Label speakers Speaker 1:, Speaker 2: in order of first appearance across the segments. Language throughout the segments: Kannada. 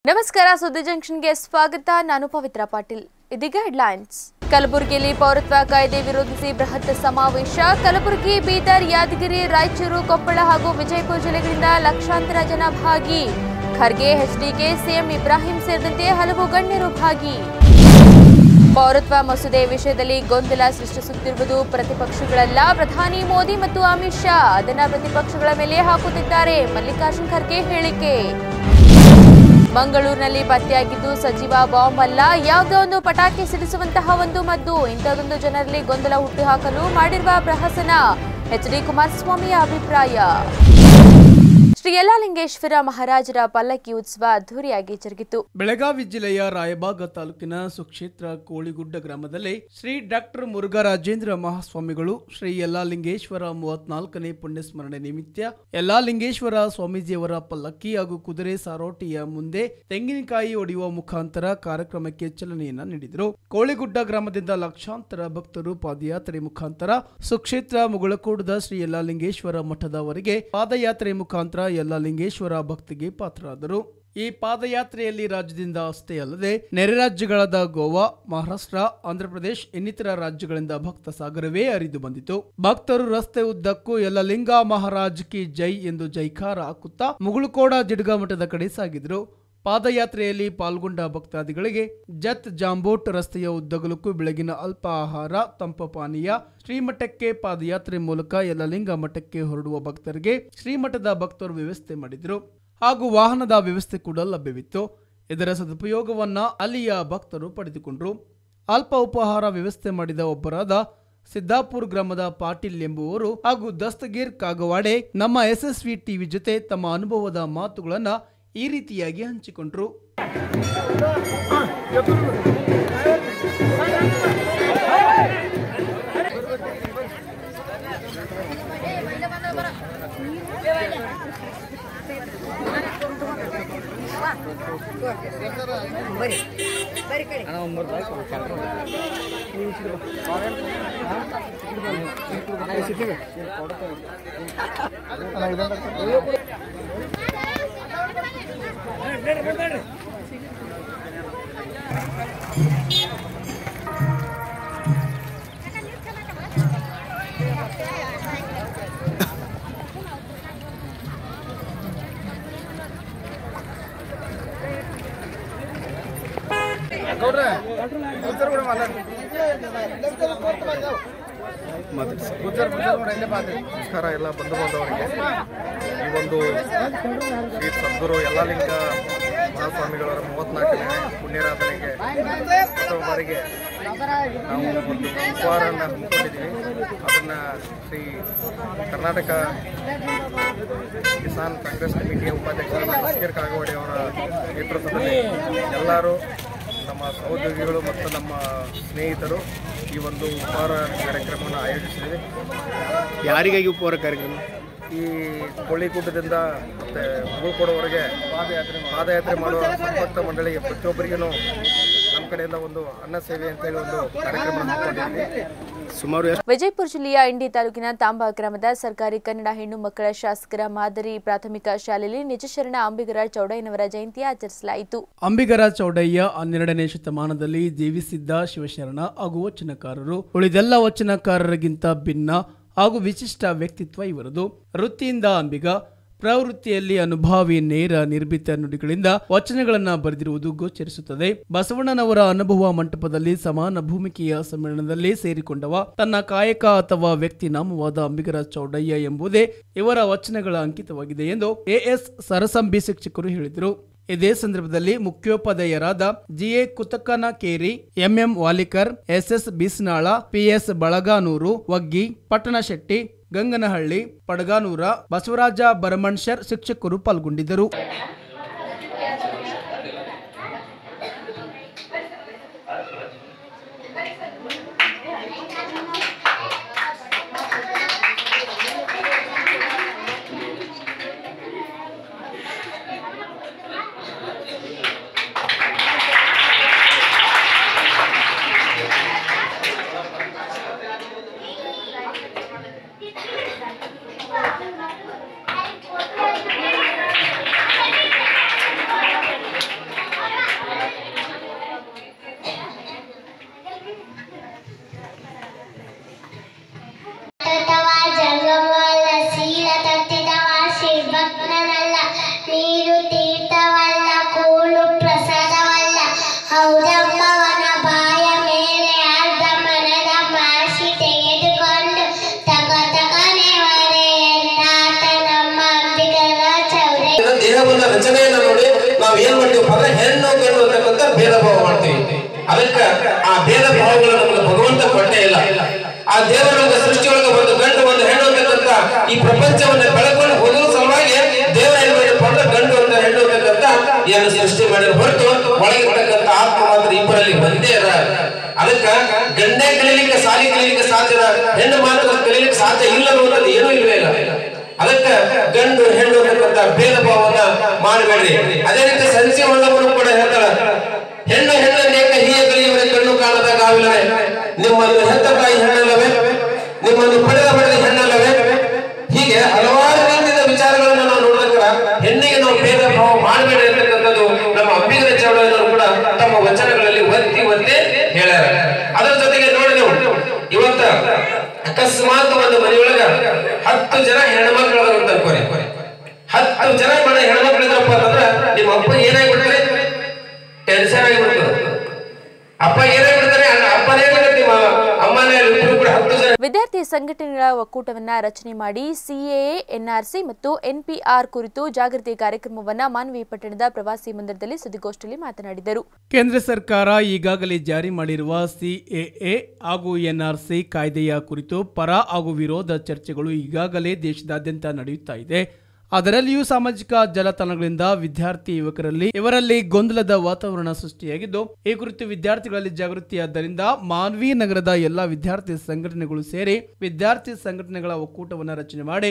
Speaker 1: ನಮಸ್ಕಾರ ಸುದ್ದಿ ಜಂಕ್ಷನ್ಗೆ ಸ್ವಾಗತ ನಾನು ಪವಿತ್ರ ಪಾಟೀಲ್ ಇದೀಗ ಹೆಡ್ಲೈನ್ಸ್ ಕಲಬುರಗಿಯಲ್ಲಿ ಪೌರತ್ವ ಕಾಯ್ದೆ ವಿರೋಧಿಸಿ ಬೃಹತ್ ಸಮಾವೇಶ ಕಲಬುರಗಿ ಬೀದರ್ ಯಾದಗಿರಿ ರಾಯಚೂರು ಕೊಪ್ಪಳ ಹಾಗೂ ವಿಜಯಪುರ ಜಿಲ್ಲೆಗಳಿಂದ ಲಕ್ಷಾಂತರ ಜನ ಭಾಗಿ ಖರ್ಗೆ ಎಚ್ಡಿಕೆ ಸಿಎಂ ಇಬ್ರಾಹಿಂ ಸೇರಿದಂತೆ ಹಲವು ಗಣ್ಯರು ಭಾಗಿ ಪೌರತ್ವ ಮಸೂದೆ ವಿಷಯದಲ್ಲಿ ಗೊಂದಲ ಸೃಷ್ಟಿಸುತ್ತಿರುವುದು ಪ್ರತಿಪಕ್ಷಗಳಲ್ಲ ಪ್ರಧಾನಿ ಮೋದಿ ಮತ್ತು ಅಮಿತ್ ಶಾ ಅದನ್ನ ಪ್ರತಿಪಕ್ಷಗಳ ಮೇಲೆ ಹಾಕುತ್ತಿದ್ದಾರೆ ಮಲ್ಲಿಕಾರ್ಜುನ್ ಖರ್ಗೆ ಹೇಳಿಕೆ ಮಂಗಳೂರಿನಲ್ಲಿ ಪತ್ತೆಯಾಗಿದ್ದು ಸಜೀವ ಬಾಂಬ್ ಅಲ್ಲ ಯಾವುದೋ ಒಂದು ಪಟಾಕಿ ಸಿಡಿಸುವಂತಹ ಒಂದು ಮದ್ದು ಇಂಥದೊಂದು ಜನರಲ್ಲಿ ಗೊಂದಲ ಹುಟ್ಟುಹಾಕಲು ಮಾಡಿರುವ ಪ್ರಹಸನ ಎಚ್ ಡಿ ಕುಮಾರಸ್ವಾಮಿಯ ಅಭಿಪ್ರಾಯ ಶ್ರೀ ಯಲ್ಲಾಲಿಂಗೇಶ್ವರ ಮಹಾರಾಜರ ಪಲ್ಲಕ್ಕಿ ಉತ್ಸವ ಅದ್ದೂರಿಯಾಗಿ ಜರುಗಿತು
Speaker 2: ಬೆಳಗಾವಿ ಜಿಲ್ಲೆಯ ರಾಯಬಾಗ ತಾಲೂಕಿನ ಸುಕ್ಷೇತ್ರ ಕೋಳಿಗುಡ್ಡ ಗ್ರಾಮದಲ್ಲಿ ಶ್ರೀ ಡಾಕ್ಟರ್ ಮುರುಘರಾಜೇಂದ್ರ ಮಹಾಸ್ವಾಮಿಗಳು ಶ್ರೀ ಯಲ್ಲಾಲಿಂಗೇಶ್ವರ ಮೂವತ್ನಾಲ್ಕನೇ ಪುಣ್ಯಸ್ಮರಣೆ ನಿಮಿತ್ತ ಯಲ್ಲಾಲಿಂಗೇಶ್ವರ ಸ್ವಾಮೀಜಿಯವರ ಪಲ್ಲಕ್ಕಿ ಹಾಗೂ ಕುದುರೆ ಸಾರೋಟಿಯ ಮುಂದೆ ತೆಂಗಿನಕಾಯಿ ಒಡೆಯುವ ಮುಖಾಂತರ ಕಾರ್ಯಕ್ರಮಕ್ಕೆ ಚಾಲನೆಯನ್ನ ನೀಡಿದರು ಕೋಳಿಗುಡ್ಡ ಗ್ರಾಮದಿಂದ ಲಕ್ಷಾಂತರ ಭಕ್ತರು ಪಾದಯಾತ್ರೆ ಮುಖಾಂತರ ಸುಕ್ಷೇತ್ರ ಮುಗಳಕೋಡದ ಶ್ರೀ ಯಲ್ಲಾಲಿಂಗೇಶ್ವರ ಮಠದವರೆಗೆ ಪಾದಯಾತ್ರೆ ಮುಖಾಂತರ ಯಲ್ಲಾಲಿಂಗೇಶ್ವರ ಭಕ್ತಿಗೆ ಪಾತ್ರರಾದರು ಈ ಪಾದಯಾತ್ರೆಯಲ್ಲಿ ರಾಜ್ಯದಿಂದ ಅಷ್ಟೇ ಅಲ್ಲದೆ ನೆರೆ ರಾಜ್ಯಗಳಾದ ಗೋವಾ ಮಹಾರಾಷ್ಟ್ರ ಆಂಧ್ರಪ್ರದೇಶ್ ಇನ್ನಿತರ ರಾಜ್ಯಗಳಿಂದ ಭಕ್ತ ಸಾಗರವೇ ಹರಿದು ಬಂದಿತು ಭಕ್ತರು ರಸ್ತೆ ಉದ್ದಕ್ಕೂ ಎಲ್ಲ ಲಿಂಗ ಮಹಾರಾಜ್ ಕಿ ಜೈ ಎಂದು ಜೈಕಾರ ಹಾಕುತ್ತಾ ಮುಗುಳುಕೋಡ ಜಿಡ್ಗ ಮಠದ ಕಡೆ ಸಾಗಿದ್ರು ಪಾದಯಾತ್ರೆಯಲ್ಲಿ ಪಾಲ್ಗೊಂಡ ಭಕ್ತಾದಿಗಳಿಗೆ ಜತ್ ಜಾಂಬೋಟ್ ರಸ್ತೆಯ ಉದ್ದಗಲಕ್ಕೂ ಬೆಳಗಿನ ಅಲ್ಪ ಆಹಾರ ತಂಪು ಪಾನೀಯ ಶ್ರೀಮಠಕ್ಕೆ ಪಾದಯಾತ್ರೆ ಮೂಲಕ ಯಲ್ಲಲಿಂಗ ಮಠಕ್ಕೆ ಹೊರಡುವ ಭಕ್ತರಿಗೆ ಶ್ರೀಮಠದ ಭಕ್ತರು ವ್ಯವಸ್ಥೆ ಮಾಡಿದ್ರು ಹಾಗೂ ವಾಹನದ ವ್ಯವಸ್ಥೆ ಕೂಡ ಲಭ್ಯವಿತ್ತು ಇದರ ಸದುಪಯೋಗವನ್ನ ಅಲ್ಲಿಯ ಭಕ್ತರು ಪಡೆದುಕೊಂಡ್ರು ಅಲ್ಪ ಉಪಹಾರ ವ್ಯವಸ್ಥೆ ಮಾಡಿದ ಒಬ್ಬರಾದ ಸಿದ್ದಾಪುರ್ ಗ್ರಾಮದ ಪಾಟೀಲ್ ಎಂಬುವರು ಹಾಗೂ ದಸ್ತಗೀರ್ ಕಾಗವಾಡೆ ನಮ್ಮ ಎಸ್ಎಸ್ವಿ ಟಿವಿ ಜೊತೆ ತಮ್ಮ ಅನುಭವದ ಮಾತುಗಳನ್ನ ಈ ರೀತಿಯಾಗಿ ಹಂಚಿಕೊಂಡ್ರು
Speaker 3: ನಮಸ್ಕಾರ ಎಲ್ಲ ಬಂಧು ಬಾಂಧವರಿಗೆ ಈ ಒಂದು ಶ್ರೀ ಸದ್ಗುರು ಯಲ್ಲಾಲಿಂಗ ಮಹಾಸ್ವಾಮಿಗಳವರ ಮೂವತ್ನಾಲ್ಕನೇ ಪುಣ್ಯರಾಧನೆಗೆ ಪ್ರಥಮ ಬಾರಿಗೆ ನಾವು ಒಂದು ಉಪಹಾರವನ್ನು ಹಮ್ಮಿಕೊಂಡಿದ್ದೀವಿ ಅದನ್ನು ಶ್ರೀ ಕರ್ನಾಟಕ ಕಿಸಾನ್ ಕಾಂಗ್ರೆಸ್ ಕಮಿಟಿಯ ಉಪಾಧ್ಯಕ್ಷರಾದ ಬಸ್ಕೇರ್ ಕಾಗವಾಡಿ ಅವರ ನೇತೃತ್ವದಲ್ಲಿ ಎಲ್ಲರೂ ನಮ್ಮ ಸಹೋದ್ಯೋಗಿಗಳು ಮತ್ತು ನಮ್ಮ ಸ್ನೇಹಿತರು ಈ ಒಂದು ಉಪಹಾರ ಕಾರ್ಯಕ್ರಮವನ್ನು ಆಯೋಜಿಸಿದ್ದೀವಿ
Speaker 4: ಯಾರಿಗಾಗಿ ಉಪಹಾರ ಕಾರ್ಯಕ್ರಮ
Speaker 3: ಈ ಕೊಳ್ಳಿಗುಡ್ಡದಿಂದ ಮತ್ತೆ ಮುಗುಳ್ಕೊಡೋವರೆಗೆ ಪಾದಯಾತ್ರೆ ಪಾದಯಾತ್ರೆ ಮಾಡುವ ಸಂಪರ್ಕ ಮಂಡಳಿಗೆ ಪ್ರತಿಯೊಬ್ಬರಿಗೂ ನಮ್ಮ ಕಡೆಯಿಂದ ಒಂದು ಅನ್ನ ಸೇವೆ ಅಂತೇಳಿ ಒಂದು ಕಾರ್ಯಕ್ರಮ ಹಮ್ಮಿಕೊಂಡಿದ್ದೀವಿ
Speaker 4: ಸುಮಾರು ಎಷ್ಟು
Speaker 1: ವಿಜಯಪುರ ಜಿಲ್ಲೆಯ ಇಂಡಿ ತಾಲೂಕಿನ ತಾಂಬಾ ಗ್ರಾಮದ ಸರ್ಕಾರಿ ಕನ್ನಡ ಹೆಣ್ಣು ಮಕ್ಕಳ ಶಾಸಕರ ಮಾದರಿ ಪ್ರಾಥಮಿಕ ಶಾಲೆಯಲ್ಲಿ ನಿಜಶರಣ ಅಂಬಿಗರ ಚೌಡಯ್ಯನವರ ಜಯಂತಿ ಆಚರಿಸಲಾಯಿತು
Speaker 2: ಅಂಬಿಗರ ಚೌಡಯ್ಯ ಹನ್ನೆರಡನೇ ಶತಮಾನದಲ್ಲಿ ಜೀವಿಸಿದ್ದ ಶಿವಶರಣ ಹಾಗೂ ವಚನಕಾರರು ಉಳಿದೆಲ್ಲ ವಚನಕಾರರಿಗಿಂತ ಭಿನ್ನ ಹಾಗೂ ವಿಶಿಷ್ಟ ವ್ಯಕ್ತಿತ್ವ ಇವರದು ವೃತ್ತಿಯಿಂದ ಅಂಬಿಗ ಪ್ರವೃತ್ತಿಯಲ್ಲಿ ಅನುಭಾವಿ ನೇರ ನಿರ್ಭೀತ ನುಡಿಗಳಿಂದ ವಚನಗಳನ್ನ ಬರೆದಿರುವುದು ಗೋಚರಿಸುತ್ತದೆ ಬಸವಣ್ಣನವರ ಅನುಭವ ಮಂಟಪದಲ್ಲಿ ಸಮಾನ ಭೂಮಿಕೆಯ ಸಮ್ಮೇಳನದಲ್ಲಿ ಸೇರಿಕೊಂಡವ ತನ್ನ ಕಾಯಕ ಅಥವಾ ವ್ಯಕ್ತಿ ನಾಮವಾದ ಅಂಬಿಗರ ಚೌಡಯ್ಯ ಎಂಬುದೇ ಇವರ ವಚನಗಳ ಅಂಕಿತವಾಗಿದೆ ಎಂದು ಎಎಸ್ ಸರಸಂಬಿ ಶಿಕ್ಷಕರು ಹೇಳಿದರು ಇದೇ ಸಂದರ್ಭದಲ್ಲಿ ಮುಖ್ಯೋಪಾಧ್ಯಾಯರಾದ GA Kutakanakeri MM Walikar SS Bisnal PS Balaganur Vaggi Pattanashetti Ganganahalli Padaganur Basavaraj Baramanshar ಶಿಕ್ಷಕರು ಪಾಲ್ಗೊಂಡಿದ್ದರು
Speaker 5: Thank you. ಭೇದ ಭಾವ ಮಾಡ್ತೀವಿ ಅದಕ್ಕೆ ಆ ಭೇದ ಭಾವಗಳು ನಮಗೆ ಭಗವಂತ ಕೊಟ್ಟೇ ಇಲ್ಲ ಆ ದೇವರು ನಮಗೆ ಸೃಷ್ಟಿಯೊಳಗೆ ಒಂದು ಗಂಡು ಒಂದು ಹೆಣ್ಣು ಅಂತಕ್ಕಂಥ ಈ ಪ್ರಪಂಚವನ್ನ ಬೆಳಕೊಂಡು ಹೋಗುವ ಸಲುವಾಗಿ ದೇವರ ಏನ್ ಮಾಡಿದಪ್ಪ ಅಂದ್ರೆ ಗಂಡು ಅಂತ ಹೆಣ್ಣು ಅಂತಕ್ಕಂಥ ಏನು ಸೃಷ್ಟಿ ಮಾಡಿದ ಹೊರತು ಒಳಗಿರ್ತಕ್ಕಂಥ ಆತ್ಮ ಮಾತ್ರ ಇಬ್ಬರಲ್ಲಿ ಒಂದೇ ಅದ ಅದಕ್ಕ ಗಂಡೆ ಕಲೀಲಿಕ್ಕೆ ಸಾಲಿ ಕಲೀಲಿಕ್ಕೆ ಸಾಧ್ಯ ಅದ, ಹೆಣ್ಣು ಮಾತ್ರ ಕಲೀಲಿಕ್ಕೆ ಸಾಧ್ಯ ಇಲ್ಲ ಅನ್ನೋದು ಏನೂ ಇಲ್ವೇ ಇಲ್ಲ ಅದಕ್ಕೆ ಗಂಡು ಹೆಣ್ಣು ಅಂತಕ್ಕಂಥ ಭೇದ ಭಾವವನ್ನ ಮಾಡಬೇಡ್ರಿ ಅದೇ ರೀತಿ ಸಂಜೆ ಹೊಳ್ಳವರು ಕೂಡ ಹೇಳ್ತಾಳ ಹೆಣ್ಣು ಹೆಣ್ಣನ್ನೇಕ ಹೀಯ ಕಲಿಯುವರೆ ಕಣ್ಣು ಕಾಣದ ಕಾವಿಲ್ಲವೇ ನಿಮ್ಮನ್ನು ಹೆತ್ತ ತಾಯಿ ಹೆಣ್ಣಲ್ಲವೇ ನಿಮ್ಮನ್ನು ಪಡೆದ ಪಡೆದ ಹೆಣ್ಣಲ್ಲವೇ ಹೀಗೆ ಹಲವಾರು ರೀತಿಯ ವಿಚಾರಗಳನ್ನ ನಾವು ನೋಡಿದಾಗ ಹೆಣ್ಣಿಗೆ ನಾವು ಭೇದ ಭಾವ ಮಾಡಬೇಡಿ ಅಂತಕ್ಕಂಥದ್ದು ನಮ್ಮ ಅಂಬಿಗರ ಚೌಡಯ್ಯನವರು ಕೂಡ ತಮ್ಮ ವಚನಗಳಲ್ಲಿ ಒತ್ತಿ ಒತ್ತಿ ಹೇಳ್ಯಾರ ಅದರ ಜೊತೆಗೆ ನೋಡಿ ನೀವು ಇವತ್ತ ಅಕಸ್ಮಾತ್ ಒಂದು ಮನೆಯೊಳಗ ಹತ್ತು ಜನ ಹೆಣ್ಮಕ್ಳು ಅದಾರ ಅಂತ ಅನ್ಕೋರಿ ಹತ್ತು ಜನ ಮನೆ ಹೆಣ್ಮಕ್ಳು ಇದ್ರಪ್ಪ ಅಂತಂದ್ರ ನಿಮ್ಮ ಅಪ್ಪ ಏನಾಗ್ಬಿಡ್ತಾರೆ ಟೆನ್ಷನ್ ಆಗಿಬಿಡ್ತಾರೆ ಅಪ್ಪ ಏನಾಗ್ಬಿಡ್ತಾರೆ ಅಪ್ಪನೇ ನಿಮ್ಮ ಅಮ್ಮನೇ ಇಬ್ರು ಕೂಡ ಹತ್ತು ಜನ
Speaker 1: ವಿದ್ಯಾರ್ಥಿ ಸಂಘಟನೆಗಳ ಒಕ್ಕೂಟವನ್ನ ರಚನೆ ಮಾಡಿ ಸಿಎಎ ಎನ್ಆರ್ಸಿ ಮತ್ತು ಎನ್ಪಿಆರ್ ಕುರಿತು ಜಾಗೃತಿ ಕಾರ್ಯಕ್ರಮವನ್ನ ಮಾನವಿ ಪಟ್ಟಣದ ಪ್ರವಾಸಿ ಮಂದಿರದಲ್ಲಿ ಸುದ್ದಿಗೋಷ್ಠಿಯಲ್ಲಿ ಮಾತನಾಡಿದರು
Speaker 2: ಕೇಂದ್ರ ಸರ್ಕಾರ ಈಗಾಗಲೇ ಜಾರಿ ಮಾಡಿರುವ ಸಿಎಎ ಹಾಗೂ ಎನ್ಆರ್ಸಿ ಕಾಯ್ದೆಯ ಕುರಿತು ಪರ ಹಾಗೂ ವಿರೋಧ ಚರ್ಚೆಗಳು ಈಗಾಗಲೇ ದೇಶದಾದ್ಯಂತ ನಡೆಯುತ್ತಾ ಇದೆ ಅದರಲ್ಲಿಯೂ ಸಾಮಾಜಿಕ ಜಾಲತಾಣಗಳಿಂದ ವಿದ್ಯಾರ್ಥಿ ಯುವಕರಲ್ಲಿ ಇವರಲ್ಲಿ ಗೊಂದಲದ ವಾತಾವರಣ ಸೃಷ್ಟಿಯಾಗಿದ್ದು ಈ ಕುರಿತು ವಿದ್ಯಾರ್ಥಿಗಳಲ್ಲಿ ಜಾಗೃತಿಯಾದ್ದರಿಂದ ಮಾನ್ವಿ ನಗರದ ಎಲ್ಲಾ ವಿದ್ಯಾರ್ಥಿ ಸಂಘಟನೆಗಳು ಸೇರಿ ವಿದ್ಯಾರ್ಥಿ ಸಂಘಟನೆಗಳ ಒಕ್ಕೂಟವನ್ನು ರಚನೆ ಮಾಡಿ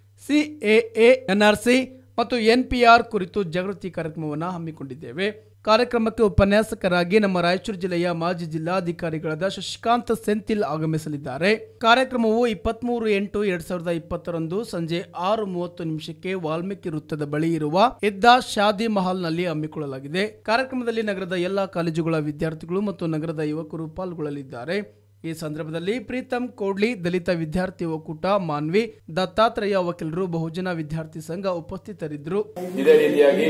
Speaker 2: ಸಿಎಎ ಎನ್ಆರ್ಸಿ ಮತ್ತು ಎನ್ಪಿಆರ್ ಕುರಿತು ಜಾಗೃತಿ ಕಾರ್ಯಕ್ರಮವನ್ನು ಹಮ್ಮಿಕೊಂಡಿದ್ದೇವೆ ಕಾರ್ಯಕ್ರಮಕ್ಕೆ ಉಪನ್ಯಾಸಕರಾಗಿ ನಮ್ಮ ರಾಯಚೂರು ಜಿಲ್ಲೆಯ ಮಾಜಿ ಜಿಲ್ಲಾಧಿಕಾರಿಗಳಾದ ಶಶಿಕಾಂತ್ ಸೆಂಥಿಲ್ ಆಗಮಿಸಲಿದ್ದಾರೆ ಕಾರ್ಯಕ್ರಮವು ಇಪ್ಪತ್ಮೂರು ಎಂಟು ಎರಡ್ ಸಾವಿರದ ಇಪ್ಪತ್ತರಂದು ಸಂಜೆ ಆರು ಮೂವತ್ತು ನಿಮಿಷಕ್ಕೆ ವಾಲ್ಮೀಕಿ ವೃತ್ತದ ಬಳಿ ಇರುವ ಇದ್ದ ಶಾದಿ ಮಹಲ್ನಲ್ಲಿ ಹಮ್ಮಿಕೊಳ್ಳಲಾಗಿದೆ ಕಾರ್ಯಕ್ರಮದಲ್ಲಿ ನಗರದ ಎಲ್ಲಾ ಕಾಲೇಜುಗಳ ವಿದ್ಯಾರ್ಥಿಗಳು ಮತ್ತು ನಗರದ ಯುವಕರು ಪಾಲ್ಗೊಳ್ಳಲಿದ್ದಾರೆ ಈ ಸಂದರ್ಭದಲ್ಲಿ ಪ್ರೀತಂ ಕೋಡ್ಲಿ ದಲಿತ ವಿದ್ಯಾರ್ಥಿ ಒಕ್ಕೂಟ ಮಾನ್ವಿ ದತ್ತಾತ್ರೇಯ ವಕೀಲರು ಬಹುಜನ ವಿದ್ಯಾರ್ಥಿ ಸಂಘ ಉಪಸ್ಥಿತರಿದ್ದರು
Speaker 6: ಇದೇ ರೀತಿಯಾಗಿ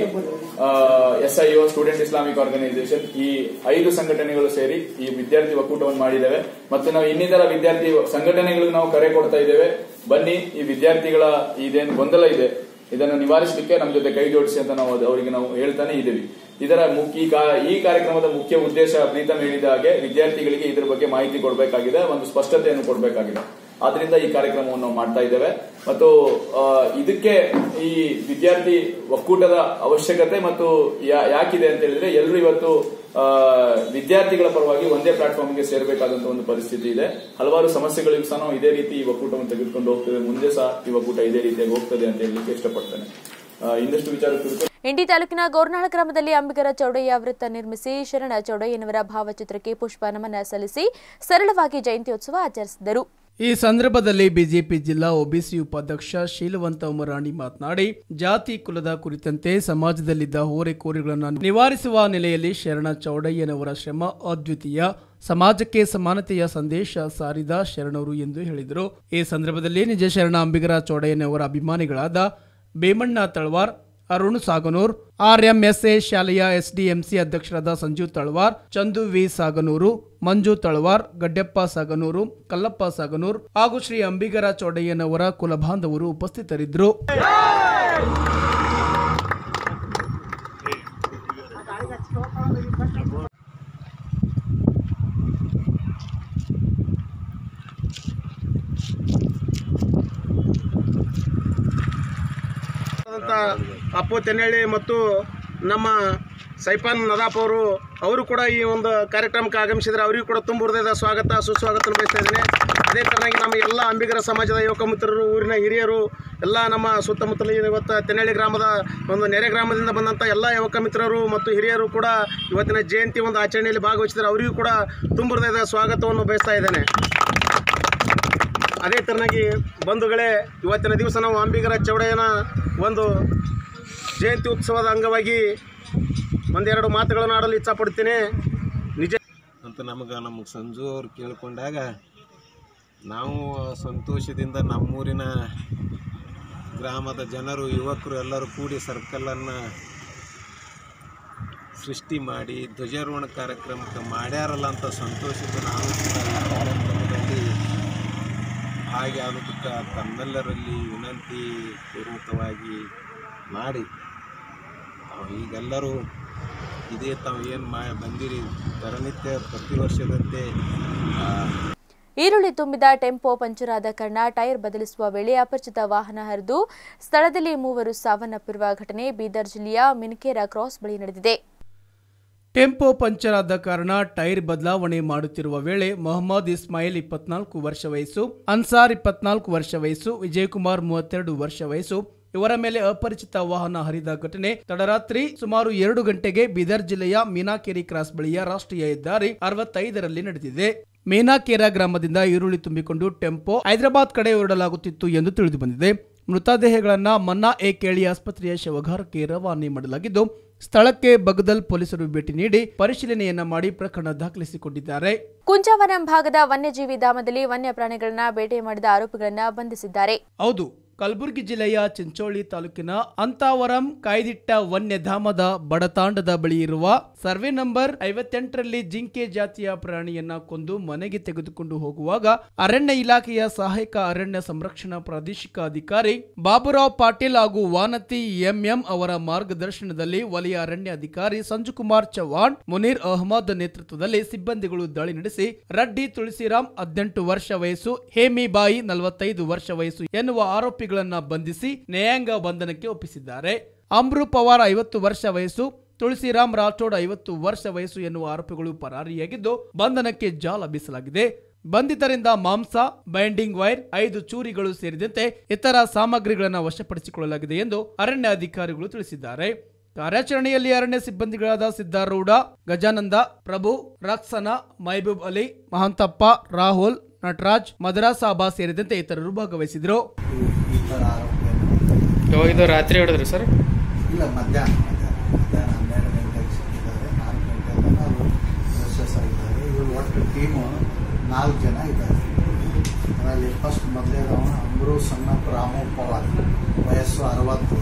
Speaker 6: S I Student Islamic Organisation ಈ ಐದು ಸಂಘಟನೆಗಳು ಸೇರಿ ಈ ವಿದ್ಯಾರ್ಥಿ ಒಕ್ಕೂಟವನ್ನು ಮಾಡಿದ್ದೇವೆ ಮತ್ತು ನಾವು ಇನ್ನಿತರ ವಿದ್ಯಾರ್ಥಿ ಸಂಘಟನೆಗಳಿಗೆ ನಾವು ಕರೆ ಕೊಡ್ತಾ ಇದ್ದೇವೆ ಬನ್ನಿ ಈ ವಿದ್ಯಾರ್ಥಿಗಳ ಇದೇನು ಗೊಂದಲ ಇದೆ ಇದನ್ನು ನಿವಾರಿಸಲಿಕ್ಕೆ ನಮ್ಮ ಜೊತೆ ಕೈ ಜೋಡಿಸಿ ಅಂತ ನಾವು ಅದು ಅವರಿಗೆ ನಾವು ಹೇಳ್ತಾನೆ ಇದ್ದೀವಿ ಇದರ ಮುಖ್ಯ ಈ ಕಾ- ಈ ಕಾರ್ಯಕ್ರಮದ ಮುಖ್ಯ ಉದ್ದೇಶ ಪ್ರೀತಮ್ ಹೇಳಿದ ಹಾಗೆ ವಿದ್ಯಾರ್ಥಿಗಳಿಗೆ ಇದ್ರ ಬಗ್ಗೆ ಮಾಹಿತಿ ಕೊಡಬೇಕಾಗಿದೆ ಒಂದು ಸ್ಪಷ್ಟತೆಯನ್ನು ಕೊಡಬೇಕಾಗಿದೆ ಆದ್ರಿಂದ ಈ ಕಾರ್ಯಕ್ರಮವನ್ನು ನಾವು ಮಾಡ್ತಾ ಇದ್ದೇವೆ ಮತ್ತು ಆ, ಇದಕ್ಕೆ ಈ ವಿದ್ಯಾರ್ಥಿ ಒಕ್ಕೂಟದ ಅವಶ್ಯಕತೆ ಮತ್ತು ಯಾ- ಯಾಕಿದೆ ಅಂತ ಹೇಳಿದ್ರೆ ಎಲ್ಲರೂ ಇವತ್ತು ಆ, ವಿದ್ಯಾರ್ಥಿಗಳ ಪರವಾಗಿ ಒಂದೇ ಪ್ಲಾಟ್ಫಾರ್ಮ್ಗೆ ಸೇರಬೇಕಾದಂತ ಒಂದು ಪರಿಸ್ಥಿತಿ ಇದೆ ಹಲವಾರು ಸಮಸ್ಯೆಗಳಿಗೂ ಸಹ ನಾವು ಇದೇ ರೀತಿ ಈ ಒಕ್ಕೂಟವನ್ನು ತೆಗೆದುಕೊಂಡು ಹೋಗ್ತೇವೆ ಮುಂದೆ ಸಹ ಈ ಒಕ್ಕೂಟ ಇದೇ ರೀತಿಯಾಗಿ ಹೋಗ್ತದೆ ಅಂತ ಹೇಳಲಿಕ್ಕೆ ಇಷ್ಟಪಡ್ತೇನೆ ಆ, ಇನ್ನಷ್ಟು ವಿಚಾರ ಕುರಿತು
Speaker 1: ಇಂಡಿ ತಾಲೂಕಿನ ಗೌರ್ನಾಳ ಗ್ರಾಮದಲ್ಲಿ ಅಂಬಿಗರ ಚೌಡಯ್ಯ ವೃತ್ತ ನಿರ್ಮಿಸಿ ಶರಣ ಚೌಡಯ್ಯನವರ ಭಾವಚಿತ್ರಕ್ಕೆ ಪುಷ್ಪ ನಮನ ಸಲ್ಲಿಸಿ ಸರಳವಾಗಿ ಜಯಂತ್ಯೋತ್ಸವ ಆಚರಿಸಿದರು
Speaker 2: ಈ ಸಂದರ್ಭದಲ್ಲಿ ಬಿಜೆಪಿ ಜಿಲ್ಲಾ ಒಬಿಸಿ ಉಪಾಧ್ಯಕ್ಷ ಶೀಲವಂತ ಉಮರಾಣಿ ಮಾತನಾಡಿ ಜಾತಿ ಕುಲದ ಕುರಿತಂತೆ ಸಮಾಜದಲ್ಲಿದ್ದ ಹೋರೆಕೋರೆಗಳನ್ನು ನಿವಾರಿಸುವ ನೆಲೆಯಲ್ಲಿ ಶರಣ ಚೌಡಯ್ಯನವರ ಶ್ರಮ ಅದ್ವಿತೀಯ ಸಮಾಜಕ್ಕೆ ಸಮಾನತೆಯ ಸಂದೇಶ ಸಾರಿದ ಶರಣರು ಎಂದು ಹೇಳಿದರು ಈ ಸಂದರ್ಭದಲ್ಲಿ ನಿಜ ಶರಣ ಅಂಬಿಗರ ಚೌಡಯ್ಯನವರ ಅಭಿಮಾನಿಗಳಾದ ಬೇಮಣ್ಣ ತಳವಾರ್ ಅರುಣ್ ಸಾಗನೂರ್ ಆರ್ಎಂಎಸ್ಎ ಶಾಲೆಯ ಎಸ್ಡಿಎಂಸಿ ಅಧ್ಯಕ್ಷರಾದ ಸಂಜೀವ್ ತಳವಾರ್ ಚಂದು ವಿ ಸಾಗನೂರು ಮಂಜು ತಳವಾರ್ ಗಡ್ಡೆಪ್ಪ ಸಾಗನೂರು ಕಲ್ಲಪ್ಪ ಸಾಗನೂರ್ ಹಾಗೂ ಶ್ರೀ ಅಂಬಿಗರ ಚೌಡಯ್ಯನವರ ಕುಲಬಾಂಧವರು ಉಪಸ್ಥಿತರಿದ್ದರು
Speaker 7: ಅಂತ ಅಪ್ಪು ತೆನ್ನಳ್ಳಿ ಮತ್ತು ನಮ್ಮ ಸೈಫಾನ್ ನದಾಪ್ ಅವರು ಅವರು ಕೂಡ ಈ ಒಂದು ಕಾರ್ಯಕ್ರಮಕ್ಕೆ ಆಗಮಿಸಿದರೆ ಅವರಿಗೂ ಕೂಡ ತುಂಬ ಹೃದಯದ ಸ್ವಾಗತ ಸುಸ್ವಾಗತ ಬಯಸ್ತಾ ಇದ್ದೇನೆ ಅದೇ ಥರನಾಗಿ ನಮ್ಮ ಎಲ್ಲ ಅಂಬಿಗರ ಸಮಾಜದ ಯುವಕ ಮಿತ್ರರು ಊರಿನ ಹಿರಿಯರು ಎಲ್ಲ ನಮ್ಮ ಸುತ್ತಮುತ್ತಲ ಇವತ್ತು ತೆನ್ನಳ್ಳಿ ಗ್ರಾಮದ ಒಂದು ನೆರೆ ಗ್ರಾಮದಿಂದ ಬಂದಂಥ ಎಲ್ಲ ಯುವಕ ಮಿತ್ರರು ಮತ್ತು ಹಿರಿಯರು ಕೂಡ ಇವತ್ತಿನ ಜಯಂತಿ ಒಂದು ಆಚರಣೆಯಲ್ಲಿ ಭಾಗವಹಿಸಿದರೆ ಅವರಿಗೂ ಕೂಡ ತುಂಬ ಹೃದಯದ ಸ್ವಾಗತವನ್ನು ಬಯಸ್ತಾ ಇದ್ದೇನೆ ಅದೇ ಥರನಾಗಿ ಬಂಧುಗಳೇ ಇವತ್ತಿನ ದಿವಸ ನಾವು ಅಂಬಿಗರ ಚೌಡಯ್ಯನ ಒಂದು ಜಯಂತಿ ಉತ್ಸವದ ಅಂಗವಾಗಿ ಒಂದೆರಡು ಮಾತುಗಳನ್ನು ಆಡಲು ಇಚ್ಛಪಡ್ತೀನಿ ನಿಜ
Speaker 8: ಅಂತ ನಮಗೆ ನಮಗೆ ಸಂಜು ಅವ್ರು ಕೇಳ್ಕೊಂಡಾಗ ನಾವು ಸಂತೋಷದಿಂದ ನಮ್ಮೂರಿನ ಗ್ರಾಮದ ಜನರು ಯುವಕರು ಎಲ್ಲರೂ ಕೂಡಿ ಸರ್ಕಲನ್ನು ಸೃಷ್ಟಿ ಮಾಡಿ ಧ್ವಜಾರೋಹಣ ಕಾರ್ಯಕ್ರಮಕ್ಕೆ ಮಾಡ್ಯಾರಲ್ಲ ಅಂತ ಸಂತೋಷದಿಂದ ನಾವು ಕೂಡ ಈ ಕಾರ್ಯಕ್ರಮದಲ್ಲಿ ಭಾಗಿಯಾಗೋದಕ್ಕೆ ತಮ್ಮೆಲ್ಲರಲ್ಲಿ ವಿನಂತಿ ಪೂರ್ವಕವಾಗಿ ಮಾಡಿ ನಾವು ಈಗೆಲ್ಲರೂ ಇದೇ ತಾವು ಏನು ಮಾ ಬಂದಿರಿ ದಿನನಿತ್ಯ ಪ್ರತಿ ವರ್ಷದಂತೆ ಆ,
Speaker 1: ಈರುಳ್ಳಿ ತುಂಬಿದ ಟೆಂಪೋ ಪಂಚರಾದ ಕಾರಣ ಟೈರ್ ಬದಲಿಸುವ ವೇಳೆ ಅಪರಿಚಿತ ವಾಹನ ಹರಿದು ಸ್ಥಳದಲ್ಲಿ ಮೂವರು ಸಾವನ್ನಪ್ಪಿರುವ ಘಟನೆ ಬೀದರ್ ಜಿಲ್ಲೆಯ ಮಿನ್ಕೇರಾ ಕ್ರಾಸ್ ಬಳಿ ನಡೆದಿದೆ
Speaker 2: ಟೆಂಪೋ ಪಂಚರ್ ಆದ ಕಾರಣ ಟೈರ್ ಬದಲಾವಣೆ ಮಾಡುತ್ತಿರುವ ವೇಳೆ ಮೊಹಮ್ಮದ್ ಇಸ್ಮಾಯಿಲ್ ಇಪ್ಪತ್ನಾಲ್ಕು ವರ್ಷ ವಯಸ್ಸು ಅನ್ಸಾರ್ ಇಪ್ಪತ್ನಾಲ್ಕು ವರ್ಷ ವಯಸ್ಸು ವಿಜಯಕುಮಾರ್ ಮೂವತ್ತೆರಡು ವರ್ಷ ವಯಸ್ಸು ಇವರ ಮೇಲೆ ಅಪರಿಚಿತ ವಾಹನ ಹರಿದ ಘಟನೆ ತಡರಾತ್ರಿ ಸುಮಾರು ಎರಡು ಗಂಟೆಗೆ ಬೀದರ್ ಜಿಲ್ಲೆಯ ಮೀನಾಕೇರಿ ಕ್ರಾಸ್ ಬಳಿಯ ರಾಷ್ಟ್ರೀಯ ಹೆದ್ದಾರಿ ಅರವತ್ತೈದರಲ್ಲಿ ನಡೆದಿದೆ ಮೀನಾಕೇರಾ ಗ್ರಾಮದಿಂದ ಈರುಳ್ಳಿ ತುಂಬಿಕೊಂಡು ಟೆಂಪೋ ಹೈದರಾಬಾದ್ ಕಡೆ ಹೊರಡಲಾಗುತ್ತಿತ್ತು ಎಂದು ತಿಳಿದು ಬಂದಿದೆ ಮೃತದೇಹಗಳನ್ನ ಮನ್ನಾ ಎ ಕೇಳಿ ಆಸ್ಪತ್ರೆಯ ಶವಗಾರಕ್ಕೆ ರವಾನೆ ಮಾಡಲಾಗಿದ್ದು ಸ್ಥಳಕ್ಕೆ ಬಗದಲ್ ಪೊಲೀಸರು ಭೇಟಿ ನೀಡಿ ಪರಿಶೀಲನೆಯನ್ನ ಮಾಡಿ ಪ್ರಕರಣ ದಾಖಲಿಸಿಕೊಂಡಿದ್ದಾರೆ
Speaker 1: ಕುಂಜಾವರಂ ಭಾಗದ ವನ್ಯಜೀವಿ ಧಾಮದಲ್ಲಿ ವನ್ಯ ಪ್ರಾಣಿಗಳನ್ನ ಬೇಟೆ ಮಾಡಿದ ಆರೋಪಿಗಳನ್ನ ಬಂಧಿಸಿದ್ದಾರೆ
Speaker 2: ಹೌದು ಕಲಬುರಗಿ ಜಿಲ್ಲೆಯ ಚಿಂಚೋಳಿ ತಾಲೂಕಿನ ಅಂತಾವರಂ ಕಾಯ್ದಿಟ್ಟ ವನ್ಯಧಾಮದ ಬಡತಾಂಡದ ಬಳಿ ಇರುವ ಸರ್ವೆ ನಂಬರ್ ಐವತ್ತೆಂಟರಲ್ಲಿ ಜಿಂಕೆ ಜಾತಿಯ ಪ್ರಾಣಿಯನ್ನ ಕೊಂದು ಮನೆಗೆ ತೆಗೆದುಕೊಂಡು ಹೋಗುವಾಗ ಅರಣ್ಯ ಇಲಾಖೆಯ ಸಹಾಯಕ ಅರಣ್ಯ ಸಂರಕ್ಷಣಾ ಪ್ರಾದೇಶಿಕ ಅಧಿಕಾರಿ ಬಾಬುರಾವ್ ಪಾಟೀಲ್ ಹಾಗೂ ವಾನತಿ ಎಂಎಂ ಅವರ ಮಾರ್ಗದರ್ಶನದಲ್ಲಿ ವಲಯ ಅರಣ್ಯ ಅಧಿಕಾರಿ ಸಂಜುಕುಮಾರ್ ಚವ್ಹಾಣ್ ಮುನೀರ್ ಅಹಮದ್ ನೇತೃತ್ವದಲ್ಲಿ ಸಿಬ್ಬಂದಿಗಳು ದಾಳಿ ನಡೆಸಿ ರಡ್ಡಿ ತುಳಸಿರಾಮ್ ಹದಿನೆಂಟು ವರ್ಷ ವಯಸ್ಸು ಹೇಮಿಬಾಯಿ ನಲವತ್ತೈದು ವರ್ಷ ವಯಸ್ಸು ಎನ್ನುವ ಆರೋಪಿಗಳನ್ನ ಬಂಧಿಸಿ ನ್ಯಾಯಾಂಗ ಬಂಧನಕ್ಕೆ ಒಪ್ಪಿಸಿದ್ದಾರೆ ಅಮ್ರು ಪವಾರ್ ಐವತ್ತು ವರ್ಷ ವಯಸ್ಸು ತುಳಸಿರಾಮ್ ರಾಠೋಡ್ ಐವತ್ತು ವರ್ಷ ವಯಸ್ಸು ಎನ್ನುವ ಆರೋಪಿಗಳು ಪರಾರಿಯಾಗಿದ್ದು ಬಂಧನಕ್ಕೆ ಜಾಲ ಬೀಸಲಾಗಿದೆ ಬಂಧಿತರಿಂದ ಮಾಂಸ ಬೈಂಡಿಂಗ್ ವೈರ್ ಐದು ಚೂರಿಗಳು ಸೇರಿದಂತೆ ಇತರ ಸಾಮಗ್ರಿಗಳನ್ನು ವಶಪಡಿಸಿಕೊಳ್ಳಲಾಗಿದೆ ಎಂದು ಅರಣ್ಯ ಅಧಿಕಾರಿಗಳು ತಿಳಿಸಿದ್ದಾರೆ ಕಾರ್ಯಾಚರಣೆಯಲ್ಲಿ ಅರಣ್ಯ ಸಿಬ್ಬಂದಿಗಳಾದ ಸಿದ್ದಾರೂಢ ಗಜಾನಂದ ಪ್ರಭು ರಕ್ಸನ ಮೈಬೂಬ್ ಅಲಿ ಮಹಂತಪ್ಪ ರಾಹುಲ್ ನಟರಾಜ್ ಮದರಾಸಾಬಾ ಸೇರಿದಂತೆ ಇತರರು ಭಾಗವಹಿಸಿದರು
Speaker 9: ಈ ಥರ ಆರೋಪಿಯನ್ನು
Speaker 10: ಇದು ರಾತ್ರಿ ಹೊಡೆದ್ರಿ ಸರ್
Speaker 9: ಇಲ್ಲ ಮಧ್ಯಾಹ್ನ ಮಧ್ಯಾಹ್ನ ಮಧ್ಯಾಹ್ನ ಹನ್ನೆರಡು ಗಂಟೆಗೆ ಸಿಕ್ಕಿದ್ದಾರೆ ನಾಲ್ಕು ಗಂಟೆ ತನಕ ಅವರು ಪ್ರೊಸೆಸ್ ಆಗಿದ್ದಾರೆ ಇವರು ಒಟ್ಟು ಟೀಮು ನಾಲ್ಕು ಜನ ಇದ್ದಾರೆ ಅದರಲ್ಲಿ ಫಸ್ಟ್ ಮೊದಲೇದವ ಅಮ್ರು ಸಣ್ಣಪ್ಪ ರಾಮು ಪವಾರ್ ವಯಸ್ಸು ಅರವತ್ತು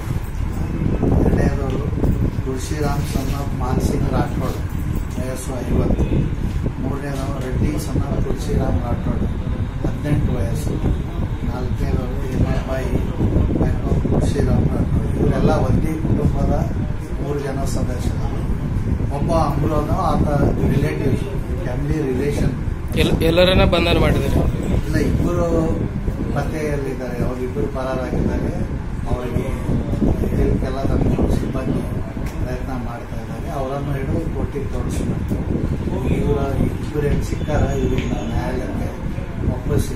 Speaker 9: ಎರಡನೇದವರು ತುಳಸಿರಾಮ್ ಸಣ್ಣಪ್ಪ ಮಾನ್ಸಿಂಗ್ ರಾಠೋಡ್ ವಯಸ್ಸು ಐವತ್ತು ಮೂರನೇದವ ರೆಡ್ಡಿ ಸಣ್ಣ ತುಳಸಿರಾಮ್ ರಾಠೋಡ್ ಹದಿನೆಂಟು ವಯಸ್ಸು ನಾಲ್ಕನೇದವರು ಹೇಮಾಬಾಯಿ ಮೈನೂರು ತುಳಸಿರಾಮ್ ರಾಠೋಡ್ ಇವರೆಲ್ಲ ಒಂದೇ ಕುಟುಂಬದ ಮೂರು ಜನ ಸದಸ್ಯರು ಒಬ್ಬ ಅಮ್ರೋದ ಆತ ರಿಲೇಟಿವ್ಸ್ ಫ್ಯಾಮಿಲಿ ರಿಲೇಷನ್
Speaker 10: ಎಲ್ ಎಲ್ಲರನ್ನ ಬಂಧನ ಮಾಡಿದ್ರಿ
Speaker 9: ಇಲ್ಲ ಇಬ್ಬರು ಪತ್ತೆಯಲ್ಲಿದ್ದಾರೆ ಅವರಿಬ್ಬರು ಪರಾರಾಗಿದ್ದಾರೆ ಅವರಿಗೆ ಇದಕ್ಕೆಲ್ಲ ನಮ್ಮ ಸಿಬ್ಬಂದಿ ಪ್ರಯತ್ನ ಮಾಡ್ತಾ ಇದ್ದಾರೆ ಅವರನ್ನು ಹಿಡಿದು ಕೋರ್ಟಿಗೆ ತೋರಿಸ್ಬೇಕು ಇವರ ಇಬ್ಬರು ಏನು ಸಿಕ್ಕಾರ ಇವರನ್ನ ನ್ಯಾಯಾಲಯಕ್ಕೆ ಒಪ್ಪಿಸಿ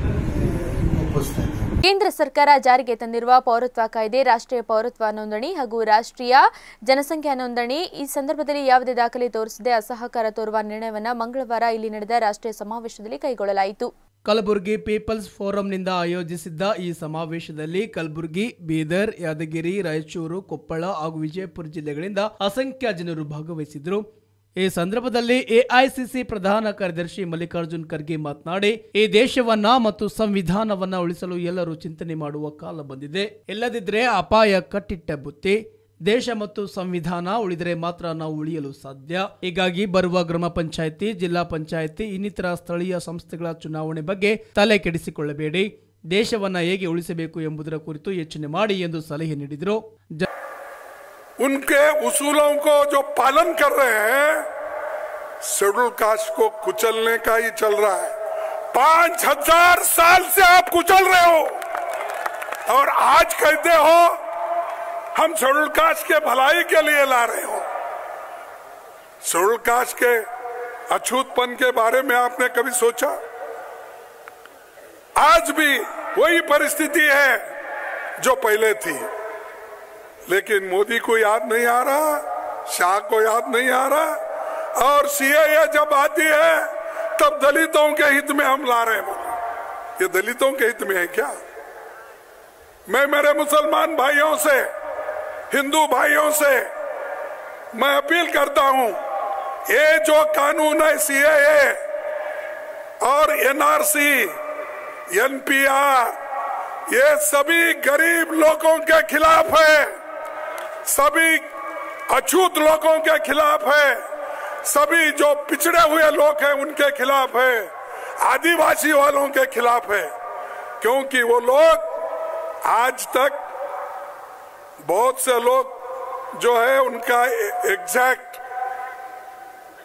Speaker 9: ಒಪ್ಪಿಸ್ತಾ ಇದ್ದಾರೆ
Speaker 1: ಕೇಂದ್ರ ಸರ್ಕಾರ ಜಾರಿಗೆ ತಂದಿರುವ ಪೌರತ್ವ ಕಾಯ್ದೆ ರಾಷ್ಟ್ರೀಯ ಪೌರತ್ವ ನೋಂದಣಿ ಹಾಗೂ ರಾಷ್ಟ್ರೀಯ ಜನಸಂಖ್ಯಾ ನೋಂದಣಿ ಈ ಸಂದರ್ಭದಲ್ಲಿ ಯಾವುದೇ ದಾಖಲೆ ತೋರಿಸದೆ ಅಸಹಕಾರ ತೋರುವ ನಿರ್ಣಯವನ್ನು ಮಂಗಳವಾರ ಇಲ್ಲಿ ನಡೆದ ರಾಷ್ಟ್ರೀಯ ಸಮಾವೇಶದಲ್ಲಿ ಕೈಗೊಳ್ಳಲಾಯಿತು
Speaker 2: ಕಲಬುರಗಿ ಪೀಪಲ್ಸ್ ಫೋರಂನಿಂದ ಆಯೋಜಿಸಿದ್ದ ಈ ಸಮಾವೇಶದಲ್ಲಿ ಕಲಬುರಗಿ ಬೀದರ್ ಯಾದಗಿರಿ ರಾಯಚೂರು ಕೊಪ್ಪಳ ಹಾಗೂ ವಿಜಯಪುರ ಜಿಲ್ಲೆಗಳಿಂದ ಅಸಂಖ್ಯ ಜನರು ಭಾಗವಹಿಸಿದ್ರು ಈ ಸಂದರ್ಭದಲ್ಲಿ ಎಐಸಿಸಿ ಪ್ರಧಾನ ಕಾರ್ಯದರ್ಶಿ ಮಲ್ಲಿಕಾರ್ಜುನ್ ಖರ್ಗೆ ಮಾತನಾಡಿ ಈ ದೇಶವನ್ನ ಮತ್ತು ಸಂವಿಧಾನವನ್ನ ಉಳಿಸಲು ಎಲ್ಲರೂ ಚಿಂತನೆ ಮಾಡುವ ಕಾಲ ಬಂದಿದೆ ಇಲ್ಲದಿದ್ರೆ ಅಪಾಯ ಕಟ್ಟಿಟ್ಟ ಬುತ್ತಿ ದೇಶ ಮತ್ತು ಸಂವಿಧಾನ ಉಳಿದರೆ ಮಾತ್ರ ನಾವು ಉಳಿಯಲು ಸಾಧ್ಯ ಹೀಗಾಗಿ ಬರುವ ಗ್ರಾಮ ಪಂಚಾಯಿತಿ ಜಿಲ್ಲಾ ಪಂಚಾಯಿತಿ ಇನ್ನಿತರ ಸ್ಥಳೀಯ ಸಂಸ್ಥೆಗಳ ಚುನಾವಣೆ ಬಗ್ಗೆ ತಲೆ ಕೆಡಿಸಿಕೊಳ್ಳಬೇಡಿ ದೇಶವನ್ನ ಹೇಗೆ ಉಳಿಸಬೇಕು ಎಂಬುದರ ಕುರಿತು ಯೋಚನೆ ಮಾಡಿ ಎಂದು ಸಲಹೆ ನೀಡಿದರು ಜ-
Speaker 11: उनके उसूलों को जो पालन कर रहे हैं शेड्यूल कास्ट को कुचलने का ही चल रहा है पांच हजार साल से आप कुचल रहे हो और आज कहते हो हम शेड्यूल कास्ट के भलाई के लिए ला रहे हो शेड्यूल कास्ट के अछूतपन के बारे में आपने कभी सोचा आज भी वही परिस्थिति है जो पहले थी लेकिन मोदी को याद नहीं आ रहा शाह को याद नहीं आ रहा और सीएए जब आती है तब दलितों के हित में हम ला रहे हैं बोले ये दलितों के हित में है क्या मैं मेरे मुसलमान भाइयों से हिंदू भाइयों से मैं अपील करता हूं ये जो कानून है सीएए और एनआरसी एनपीआर ये सभी गरीब लोगों के खिलाफ है सभी अछूत लोगों के खिलाफ है सभी जो पिछड़े हुए लोग हैं उनके खिलाफ है आदिवासी वालों के खिलाफ है क्योंकि वो लोग आज तक बहुत से लोग जो है उनका एग्जैक्ट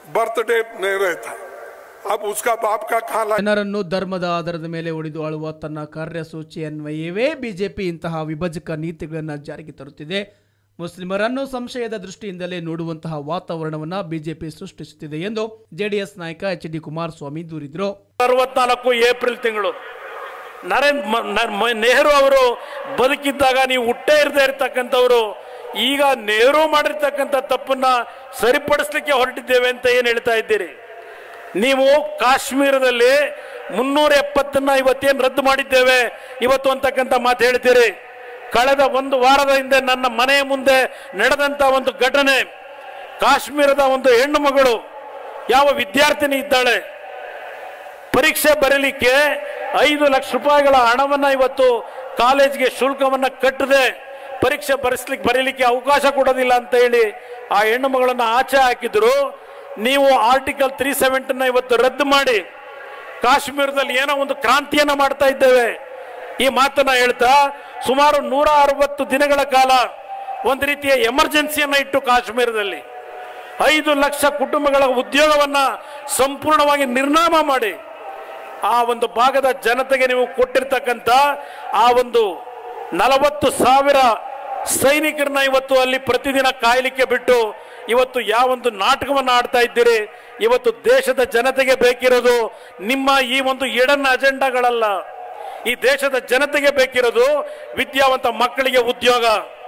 Speaker 11: बर्थ डेट नहीं रहता अब उसका बाप का कहाँ लगा
Speaker 2: ಜನರನ್ನು ಧರ್ಮದ ಆಧಾರದ ಮೇಲೆ ಹೊಡೆದು ಆಳುವ ತನ್ನ ಕಾರ್ಯಸೂಚಿ ಅನ್ವಯವೇ ಬಿಜೆಪಿ ಇಂತಹ ವಿಭಜಕ ನೀತಿಗಳನ್ನು ಜಾರಿಗೆ ತರುತ್ತಿದೆ ಮುಸ್ಲಿಮರನ್ನು ಸಂಶಯದ ದೃಷ್ಟಿಯಿಂದಲೇ ನೋಡುವಂತಹ ವಾತಾವರಣವನ್ನ ಬಿಜೆಪಿ ಸೃಷ್ಟಿಸುತ್ತಿದೆ ಎಂದು ಜೆಡಿಎಸ್ ನಾಯಕ ಎಚ್ ಡಿ ಕುಮಾರಸ್ವಾಮಿ ದೂರಿದ್ರು
Speaker 12: ಅರವತ್ನಾಲ್ಕು ಏಪ್ರಿಲ್ ತಿಂಗಳು ನರೇಂದ್ರ ಮ- ನ- ಮ- ನೆಹರು ಅವರು ಬದುಕಿದ್ದಾಗ ನೀವು ಹುಟ್ಟೇ ಇರದೇ ಇರ್ತಕ್ಕಂಥವ್ರು ಈಗ ನೆಹರು ಮಾಡಿರ್ತಕ್ಕಂಥ ತಪ್ಪನ್ನ ಸರಿಪಡಿಸ್ಲಿಕ್ಕೆ ಹೊರಟಿದ್ದೇವೆ ಅಂತ ಏನು ಹೇಳ್ತಾ ಇದ್ದೀರಿ ನೀವು ಕಾಶ್ಮೀರದಲ್ಲಿ ಮುನ್ನೂರ ಎಪ್ಪತ್ತನ್ನ ಇವತ್ತೇನು ರದ್ದು ಮಾಡಿದ್ದೇವೆ ಇವತ್ತು ಅಂತಕ್ಕಂಥ ಮಾತು ಹೇಳ್ತೀರಿ ಕಳೆದ ಒಂದು ವಾರದ ಹಿಂದೆ ನನ್ನ ಮನೆಯ ಮುಂದೆ ನಡೆದಂತ ಒಂದು ಘಟನೆ ಕಾಶ್ಮೀರದ ಒಂದು ಹೆಣ್ಣು ಮಗಳು ಯಾವ ವಿದ್ಯಾರ್ಥಿನಿ ಇದ್ದಾಳೆ ಪರೀಕ್ಷೆ ಬರೀಲಿಕ್ಕೆ ಐದು ಲಕ್ಷ ರೂಪಾಯಿಗಳ ಹಣವನ್ನ ಇವತ್ತು ಕಾಲೇಜ್ಗೆ ಶುಲ್ಕವನ್ನ ಕಟ್ಟದೆ ಪರೀಕ್ಷೆ ಬರೆಸ್ಲಿಕ್ಕೆ ಬರೀಲಿಕ್ಕೆ ಅವಕಾಶ ಕೊಡೋದಿಲ್ಲ ಅಂತ ಹೇಳಿ ಆ ಹೆಣ್ಣು ಮಗಳನ್ನ ಆಚೆ ಹಾಕಿದ್ರು ನೀವು ಆರ್ಟಿಕಲ್ ತ್ರೀ ಸೆವೆಂಟನ್ನ ಇವತ್ತು ರದ್ದು ಮಾಡಿ ಕಾಶ್ಮೀರದಲ್ಲಿ ಏನೋ ಒಂದು ಕ್ರಾಂತಿಯನ್ನ ಮಾಡ್ತಾ ಇದ್ದೇವೆ ಈ ಮಾತನ್ನ ಹೇಳ್ತಾ ಸುಮಾರು ನೂರ ಅರವತ್ತು ದಿನಗಳ ಕಾಲ ಒಂದು ರೀತಿಯ ಎಮರ್ಜೆನ್ಸಿಯನ್ನ ಇಟ್ಟು ಕಾಶ್ಮೀರದಲ್ಲಿ ಐದು ಲಕ್ಷ ಕುಟುಂಬಗಳ ಉದ್ಯೋಗವನ್ನ ಸಂಪೂರ್ಣವಾಗಿ ನಿರ್ನಾಮ ಮಾಡಿ ಆ ಒಂದು ಭಾಗದ ಜನತೆಗೆ ನೀವು ಕೊಟ್ಟಿರ್ತಕ್ಕಂಥ ಆ ಒಂದು ನಲವತ್ತು ಸಾವಿರ ಸೈನಿಕರನ್ನ ಇವತ್ತು ಅಲ್ಲಿ ಪ್ರತಿದಿನ ಕಾಯಲಿಕ್ಕೆ ಬಿಟ್ಟು ಇವತ್ತು ಯಾವೊಂದು ನಾಟಕವನ್ನು ಆಡ್ತಾ ಇದ್ದೀರಿ ಇವತ್ತು ದೇಶದ ಜನತೆಗೆ ಬೇಕಿರೋದು ನಿಮ್ಮ ಈ ಒಂದು ಎಡನ್ನ ಅಜೆಂಡಾಗಳಲ್ಲ ಈ ದೇಶದ ಜನತೆಗೆ ಬೇಕಿರೋದು ವಿದ್ಯಾವಂತ ಮಕ್ಕಳಿಗೆ ಉದ್ಯೋಗ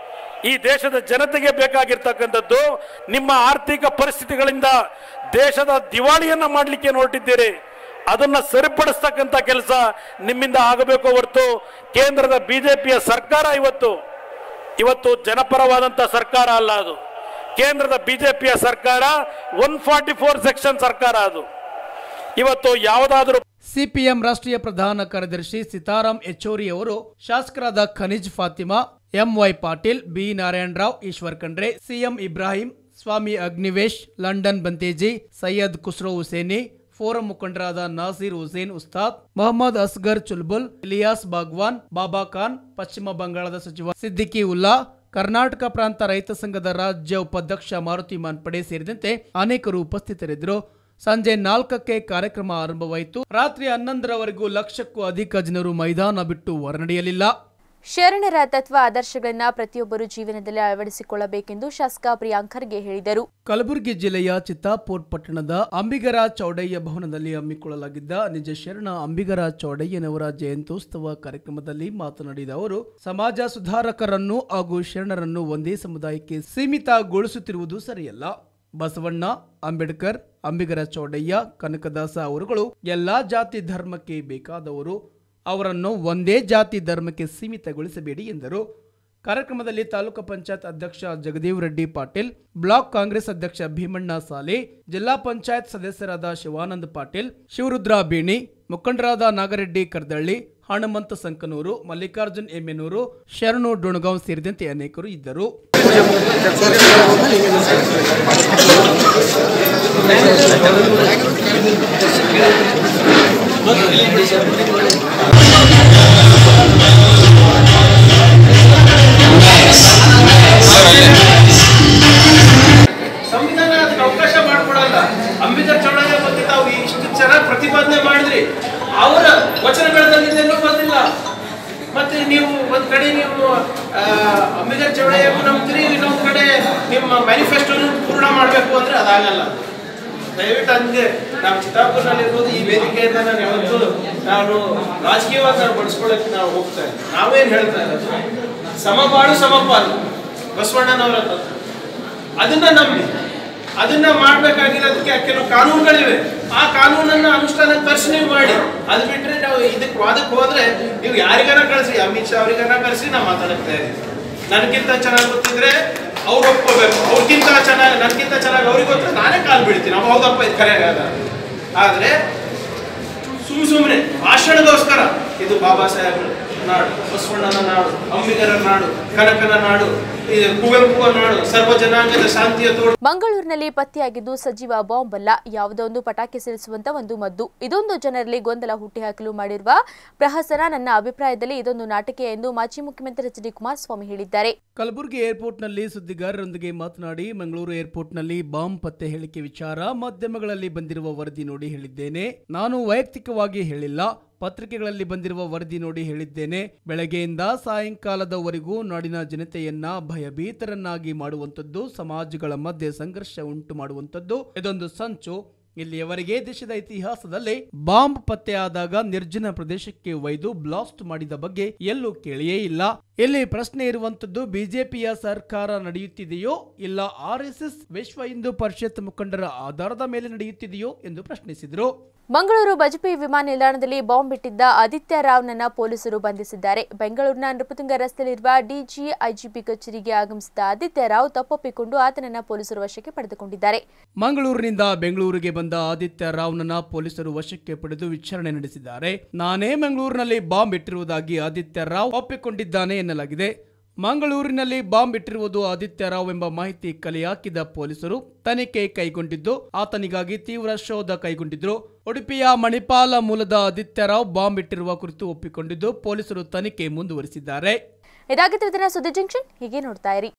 Speaker 12: ಈ ದೇಶದ ಜನತೆಗೆ ಬೇಕಾಗಿರ್ತಕ್ಕಂಥದ್ದು ನಿಮ್ಮ ಆರ್ಥಿಕ ಪರಿಸ್ಥಿತಿಗಳಿಂದ ದೇಶದ ದಿವಾಳಿಯನ್ನ ಮಾಡಲಿಕ್ಕೆ ಹೊರಟಿದ್ದೀರಿ ಅದನ್ನ ಸರಿಪಡಿಸ್ತಕ್ಕಂಥ ಕೆಲಸ ನಿಮ್ಮಿಂದ ಆಗಬೇಕು ಹೊರತು ಕೇಂದ್ರದ ಬಿಜೆಪಿಯ ಸರ್ಕಾರ ಇವತ್ತು ಇವತ್ತು ಜನಪರವಾದಂತ ಸರ್ಕಾರ ಅಲ್ಲ ಅದು ಕೇಂದ್ರದ ಬಿಜೆಪಿಯ ಸರ್ಕಾರ ಒನ್ ಫಾರ್ಟಿ ಫೋರ್ ಸೆಕ್ಷನ್ ಸರ್ಕಾರ ಅದು ಇವತ್ತು ಯಾವುದಾದ್ರೂ
Speaker 2: ಸಿಪಿಎಂ ರಾಷ್ಟ್ರೀಯ ಪ್ರಧಾನ ಕಾರ್ಯದರ್ಶಿ ಸೀತಾರಾಂ ಯೆಚೂರಿ ಅವರು ಶಾಸಕರಾದ Khaneez Fatima MY Patil B Narayanrao Eshwar Khandre CM Ibrahim Swami Agnivesh London Bhanteji Syed Khusro Hussaini forum ಮುಖಂಡರಾದ ನಾಸೀರ್ ಹುಸೇನ್ ಉಸ್ತಾದ್ ಮೊಹಮ್ಮದ್ ಅಸ್ಗರ್ ಚುಲ್ಬುಲ್ ಇಲಿಯಾಸ್ ಬಾಗ್ವಾನ್ ಬಾಬಾ ಖಾನ್ ಪಶ್ಚಿಮ ಬಂಗಾಳದ ಸಚಿವ ಸಿದ್ದಿಕಿ ಉಲ್ಲಾ ಕರ್ನಾಟಕ ಪ್ರಾಂತ ರೈತ ಸಂಘದ ರಾಜ್ಯ ಉಪಾಧ್ಯಕ್ಷ ಮಾರುತಿ ಮಾನ್ಪಡೆ ಸೇರಿದಂತೆ ಅನೇಕರು ಉಪಸ್ಥಿತರಿದ್ದರು ಸಂಜೆ ನಾಲ್ಕಕ್ಕೆ ಕಾರ್ಯಕ್ರಮ ಆರಂಭವಾಯಿತು ರಾತ್ರಿ ಹನ್ನೊಂದರವರೆಗೂ ಲಕ್ಷಕ್ಕೂ ಅಧಿಕ ಜನರು ಮೈದಾನ ಬಿಟ್ಟು ಹೊರನಡೆಯಲಿಲ್ಲ
Speaker 1: ಶರಣರ ತತ್ವ ಆದರ್ಶಗಳನ್ನ ಪ್ರತಿಯೊಬ್ಬರು ಜೀವನದಲ್ಲಿ ಅಳವಡಿಸಿಕೊಳ್ಳಬೇಕೆಂದು ಶಾಸಕ ಪ್ರಿಯಾಂಕ್ ಖರ್ಗೆ ಹೇಳಿದರು
Speaker 2: ಕಲಬುರಗಿ ಜಿಲ್ಲೆಯ ಚಿತ್ತಾಪುರ್ ಪಟ್ಟಣದ ಅಂಬಿಗರ ಚೌಡಯ್ಯ ಭವನದಲ್ಲಿ ಹಮ್ಮಿಕೊಳ್ಳಲಾಗಿದ್ದ ನಿಜ ಶರಣ ಅಂಬಿಗರ ಚೌಡಯ್ಯನವರ ಜಯಂತ್ಯೋತ್ಸವ ಕಾರ್ಯಕ್ರಮದಲ್ಲಿ ಮಾತನಾಡಿದ ಅವರು ಸಮಾಜ ಸುಧಾರಕರನ್ನು ಹಾಗೂ ಶರಣರನ್ನು ಒಂದೇ ಸಮುದಾಯಕ್ಕೆ ಸೀಮಿತಗೊಳಿಸುತ್ತಿರುವುದು ಸರಿಯಲ್ಲ ಬಸವಣ್ಣ ಅಂಬೇಡ್ಕರ್ ಅಂಬಿಗರ ಚೌಡಯ್ಯ ಕನಕದಾಸ ಅವರುಗಳು ಎಲ್ಲಾ ಜಾತಿ ಧರ್ಮಕ್ಕೆ ಬೇಕಾದವರು ಅವರನ್ನು ಒಂದೇ ಜಾತಿ ಧರ್ಮಕ್ಕೆ ಸೀಮಿತಗೊಳಿಸಬೇಡಿ ಎಂದರು ಕಾರ್ಯಕ್ರಮದಲ್ಲಿ ತಾಲೂಕು ಪಂಚಾಯತ್ ಅಧ್ಯಕ್ಷ ಜಗದೇವ್ ರೆಡ್ಡಿ ಪಾಟೀಲ್ ಬ್ಲಾಕ್ ಕಾಂಗ್ರೆಸ್ ಅಧ್ಯಕ್ಷ ಭೀಮಣ್ಣ ಸಾಲೆ ಜಿಲ್ಲಾ ಪಂಚಾಯತ್ ಸದಸ್ಯರಾದ ಶಿವಾನಂದ್ ಪಾಟೀಲ್ ಶಿವರುದ್ರ ಬೀಣಿ ಮುಖಂಡರಾದ ನಾಗರೆಡ್ಡಿ ಕರ್ದಳ್ಳಿ ಹನುಮಂತ ಸಂಕನೂರು ಮಲ್ಲಿಕಾರ್ಜುನ್ ಎಮ್ಮೆನೂರು ಶರಣು ಡೊಣಗಾಂವ್ ಸೇರಿದಂತೆ ಅನೇಕರು ಇದ್ದರು
Speaker 7: ಸಂವಿಧಾನ ಅದಕ್ಕೆ ಅವಕಾಶ ಮಾಡಿಕೊಡಲ್ಲ ಅಂಬೇಡ್ಕರ್ ಚಳವಳಿ ಬಗ್ಗೆ ತಾವು ಇಷ್ಟು ಚೆನ್ನಾಗಿ ಪ್ರತಿಪಾದನೆ ಮಾಡಿದ್ರಿ ಅವರ ವಚನಗಳಲ್ಲಿ ಇದೆಲ್ಲೂ ಬಂದಿಲ್ಲ ಮತ್ತೆ ನೀವು ಒಂದ್ ಕಡೆ ನೀವು ಆ, ಅಂಬೇಡ್ಕರ್ ಚಳವಳಿಯಾಗೂ ನಂಬ್ತೀರಿ ಇನ್ನೊಂದ್ ಕಡೆ ನಿಮ್ಮ ಮ್ಯಾನಿಫೆಸ್ಟೋನು ಪೂರ್ಣ ಮಾಡಬೇಕು ಅಂದ್ರೆ ಅದಾಗಲ್ಲ ದಯವಿಟ್ಟು ಹಂಗೆ ನಾವು ಚಿತ್ತಾಪುರ್ನಲ್ಲಿ ಇರ್ಬೋದು ಈ ವೇದಿಕೆಯಿಂದ ನಾನು ಯಾವತ್ತೂ ನಾನು ರಾಜಕೀಯವಾಗಿ ನಾನು ಬಳಸ್ಕೊಳ್ಳೋಕೆ ನಾವು ಹೋಗ್ತಾ ಇದ್ದೀವಿ ನಾವೇನು ಹೇಳ್ತಾ ಇರೋದು ಸಮಪಾಡು ಸಮಪಾಲು ಬಸವಣ್ಣನವರ ತತ್ವ ಅದನ್ನ ನಂಬಿ ಅದನ್ನ ಮಾಡ್ಬೇಕಾಗಿರೋದಕ್ಕೆ ಕೆಲವು ಕಾನೂನುಗಳಿವೆ ಆ ಕಾನೂನನ್ನ ಅನುಷ್ಠಾನ ತರಿಸಿ ನೀವು ಮಾಡಿ ಅದು ಬಿಟ್ರೆ ನಾವು ಇದಕ್ಕೆ ವಾದಕ್ಕೆ ಹೋದ್ರೆ ನೀವು ಯಾರಿಗಾರ ಕಳಿಸಿ ಅಮಿತ್ ಶಾ ಅವರಿಗಾರ ಕಳಿಸಿ ನಾವು ಮಾತಾಡುತ್ತಾ ಇದ್ದೀವಿ ನನಗಿಂತ ಚೆನ್ನಾಗಿ ಗೊತ್ತಿದ್ರೆ ಅವ್ರು ಒಪ್ಕೋಬೇಕು ಅವ್ರಿಗಿಂತ ಚೆನ್ನಾಗಿ ನನಗಿಂತ ಚೆನ್ನಾಗಿ ಅವ್ರಿಗೆ ಗೊತ್ತಿದ್ರೆ ನಾನೇ ಕಾಲು ಬೀಳ್ತೀನಿ ಅವ ಹೌದಪ್ಪ ಇದು ಕರೆ ಆದ್ರೆ ಸುಮ್ ಸುಮ್ಮನೆ ಭಾಷಣಗೋಸ್ಕರ ಇದು ಬಾಬಾ ಸಾಹೇಬ್ರು
Speaker 13: ನಾಡು ಬಸವಣ್ಣನ ನಾಡು ಅಂಬಿಗರ ನಾಡು ಕನಕನ ನಾಡು ಈ ಕುವೆಂಪುವ ನಾಡು ಸರ್ವ ಜನಾಂಗದ ಶಾಂತಿಯ ತೋಡು
Speaker 1: ಮಂಗಳೂರಿನಲ್ಲಿ ಪತ್ತೆಯಾಗಿದ್ದು ಸಜೀವ ಬಾಂಬ್ ಅಲ್ಲ ಯಾವುದೋ ಒಂದು ಪಟಾಕಿ ಸಿಡಿಸುವಂತ ಒಂದು ಮದ್ದು ಇದೊಂದು ಜನರಲ್ಲಿ ಗೊಂದಲ ಹುಟ್ಟಿಹಾಕಲು ಮಾಡಿರುವ ಪ್ರಹಸನ ನನ್ನ ಅಭಿಪ್ರಾಯದಲ್ಲಿ ಇದೊಂದು ನಾಟಕ ಎಂದು ಮಾಜಿ ಮುಖ್ಯಮಂತ್ರಿ ಎಚ್ ಡಿ ಕುಮಾರಸ್ವಾಮಿ ಹೇಳಿದ್ದಾರೆ
Speaker 2: ಕಲಬುರಗಿ ಏರ್ಪೋರ್ಟ್ನಲ್ಲಿ ಸುದ್ದಿಗಾರರೊಂದಿಗೆ ಮಾತನಾಡಿ ಮಂಗಳೂರು ಏರ್ಪೋರ್ಟ್ನಲ್ಲಿ ಬಾಂಬ್ ಪತ್ತೆ ಹೇಳಿಕೆ ವಿಚಾರ ಮಾಧ್ಯಮಗಳಲ್ಲಿ ಬಂದಿರುವ ವರದಿ ನೋಡಿ ಹೇಳಿದ್ದೇನೆ ನಾನು ವೈಯಕ್ತಿಕವಾಗಿ ಹೇಳಿಲ್ಲ ಪತ್ರಿಕೆಗಳಲ್ಲಿ ಬಂದಿರುವ ವರದಿ ನೋಡಿ ಹೇಳಿದ್ದೇನೆ ಬೆಳಗ್ಗೆಯಿಂದ ಸಾಯಂಕಾಲದವರೆಗೂ ನಾಡಿನ ಜನತೆಯನ್ನ ಭಯಭೀತರನ್ನಾಗಿ ಮಾಡುವಂಥದ್ದು ಸಮಾಜಗಳ ಮಧ್ಯೆ ಸಂಘರ್ಷ ಉಂಟು ಮಾಡುವಂಥದ್ದು ಇದೊಂದು ಸಂಚು ಇಲ್ಲಿಯವರೆಗೆ ದೇಶದ ಇತಿಹಾಸದಲ್ಲಿ ಬಾಂಬ್ ಪತ್ತೆಯಾದಾಗ ನಿರ್ಜನ ಪ್ರದೇಶಕ್ಕೆ ಒಯ್ದು ಬ್ಲಾಸ್ಟ್ ಮಾಡಿದ ಬಗ್ಗೆ ಎಲ್ಲೂ ಕೇಳಿಯೇ ಇಲ್ಲ ಇಲ್ಲಿ ಪ್ರಶ್ನೆ ಇರುವಂತದ್ದು ಬಿಜೆಪಿಯ ಸರ್ಕಾರ ನಡೆಯುತ್ತಿದೆಯೋ ಇಲ್ಲ ಆರ್ ಎಸ್ ಎಸ್ ವಿಶ್ವ ಹಿಂದೂ ಪರಿಷತ್ ಮುಖಂಡರ ಆಧಾರದ ಮೇಲೆ ನಡೆಯುತ್ತಿದೆಯೋ ಎಂದು ಪ್ರಶ್ನಿಸಿದರು
Speaker 1: ಮಂಗಳೂರು ಬಜಪೆ ವಿಮಾನ ನಿಲ್ದಾಣದಲ್ಲಿ ಬಾಂಬ್ ಇಟ್ಟಿದ್ದ ಆದಿತ್ಯ ರಾವ್ನನ್ನ ಪೊಲೀಸರು ಬಂಧಿಸಿದ್ದಾರೆ ಬೆಂಗಳೂರಿನ ನೃಪತುಂಗ ರಸ್ತೆಯಲ್ಲಿರುವ ಡಿಜಿ ಐಜಿಪಿ ಕಚೇರಿಗೆ ಆಗಮಿಸಿದ ಆದಿತ್ಯ ರಾವ್ ತಪ್ಪೊಪ್ಪಿಕೊಂಡು ಆತನನ್ನ ಪೊಲೀಸರು ವಶಕ್ಕೆ ಪಡೆದುಕೊಂಡಿದ್ದಾರೆ
Speaker 2: ಮಂಗಳೂರಿನಿಂದ ಬೆಂಗಳೂರಿಗೆ ಬಂದ ಆದಿತ್ಯ ರಾವ್ನನ್ನ ಪೊಲೀಸರು ವಶಕ್ಕೆ ಪಡೆದು ವಿಚಾರಣೆ ನಡೆಸಿದ್ದಾರೆ ನಾನೇ ಮಂಗಳೂರಿನಲ್ಲಿ ಬಾಂಬ್ ಇಟ್ಟಿರುವುದಾಗಿ ಆದಿತ್ಯ ರಾವ್ ಒಪ್ಪಿಕೊಂಡಿದ್ದಾನೆ ಎನ್ನಲಾಗಿದೆ ಮಂಗಳೂರಿನಲ್ಲಿ ಬಾಂಬ್ ಇಟ್ಟಿರುವುದು ಆದಿತ್ಯ ರಾವ್ ಎಂಬ ಮಾಹಿತಿ ಕಲೆ ಹಾಕಿದ ಪೊಲೀಸರು ತನಿಖೆ ಕೈಗೊಂಡಿದ್ದು ಆತನಿಗಾಗಿ ತೀವ್ರ ಶೋಧ ಕೈಗೊಂಡಿದ್ರು ಉಡುಪಿಯ ಮಣಿಪಾಲ ಮೂಲದ ಆದಿತ್ಯ ರಾವ್ ಬಾಂಬ್ ಇಟ್ಟಿರುವ ಕುರಿತು ಒಪ್ಪಿಕೊಂಡಿದ್ದು ಪೊಲೀಸರು ತನಿಖೆ ಮುಂದುವರಿಸಿದ್ದಾರೆ
Speaker 1: ಇದಾಗಿತ್ತು ಇದನ್ನ ಸುದ್ದಿ ಜಂಕ್ಷನ್ ಹೀಗೆ ನೋಡ್ತಾ ಇರಿ